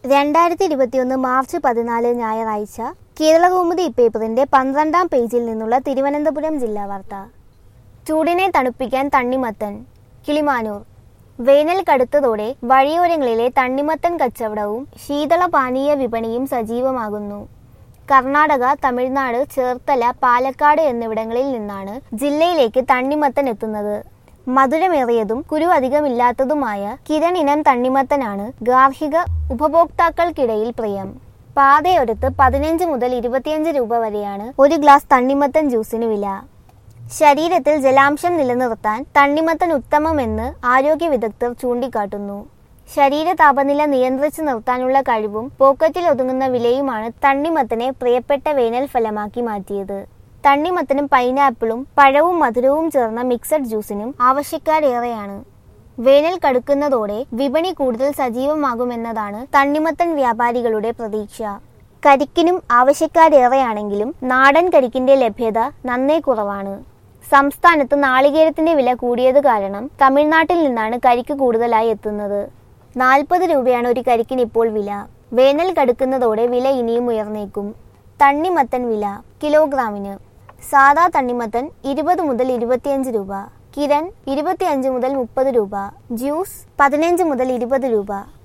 രണ്ടായിരത്തി ഇരുപത്തിയൊന്ന് മാർച്ച് പതിനാല് ഞായറാഴ്ച കേരളകൗമുദി പേപ്പറിന്റെ പന്ത്രണ്ടാം പേജിൽ നിന്നുള്ള തിരുവനന്തപുരം ജില്ലാ വാർത്ത ചൂടിനെ തണുപ്പിക്കാൻ തണ്ണിമത്തൻ കിളിമാനൂർ വേനൽ കടുത്തതോടെ വഴിയോരങ്ങളിലെ തണ്ണിമത്തൻ കച്ചവടവും ശീതള പാനീയ വിപണിയും സജീവമാകുന്നു കർണാടക തമിഴ്നാട് ചേർത്തല പാലക്കാട് എന്നിവിടങ്ങളിൽ നിന്നാണ് ജില്ലയിലേക്ക് തണ്ണിമത്തൻ എത്തുന്നത് മധുരമേറിയതും കുരു അധികമില്ലാത്തതുമായ കിരൺ ഇനം തണ്ണിമത്തനാണ് ഗാർഹിക ഉപഭോക്താക്കൾക്കിടയിൽ പ്രിയം പാതയൊരത്ത് പതിനഞ്ച് മുതൽ ഇരുപത്തിയഞ്ച് രൂപ വരെയാണ് ഒരു ഗ്ലാസ് തണ്ണിമത്തൻ ജ്യൂസിന് വില ശരീരത്തിൽ ജലാംശം നിലനിർത്താൻ തണ്ണിമത്തൻ ഉത്തമമെന്ന് ആരോഗ്യ വിദഗ്ധർ ചൂണ്ടിക്കാട്ടുന്നു ശരീര താപനില നിയന്ത്രിച്ചു നിർത്താനുള്ള കഴിവും പോക്കറ്റിൽ ഒതുങ്ങുന്ന വിലയുമാണ് തണ്ണിമത്തനെ പ്രിയപ്പെട്ട വേനൽ ഫലമാക്കി മാറ്റിയത് തണ്ണിമത്തനും പൈനാപ്പിളും പഴവും മധുരവും ചേർന്ന മിക്സഡ് ജ്യൂസിനും ആവശ്യക്കാരേറെയാണ് വേനൽ കടുക്കുന്നതോടെ വിപണി കൂടുതൽ സജീവമാകുമെന്നതാണ് തണ്ണിമത്തൻ വ്യാപാരികളുടെ പ്രതീക്ഷ കരിക്കിനും ആവശ്യക്കാരേറെയാണെങ്കിലും നാടൻ കരിക്കിന്റെ ലഭ്യത നന്നേ കുറവാണ് സംസ്ഥാനത്ത് നാളികേരത്തിന്റെ വില കൂടിയത് കാരണം തമിഴ്നാട്ടിൽ നിന്നാണ് കരിക്ക് കൂടുതലായി എത്തുന്നത് നാൽപ്പത് രൂപയാണ് ഒരു കരിക്കിന് ഇപ്പോൾ വില വേനൽ കടുക്കുന്നതോടെ വില ഇനിയും ഉയർന്നേക്കും തണ്ണിമത്തൻ വില കിലോഗ്രാമിന് സാദാ തണ്ണിമത്തൻ ഇരുപത് മുതൽ ഇരുപത്തിയഞ്ച് രൂപ കിരൺ ഇരുപത്തിയഞ്ച് മുതൽ മുപ്പത് രൂപ ജ്യൂസ് പതിനഞ്ച് മുതൽ ഇരുപത് രൂപ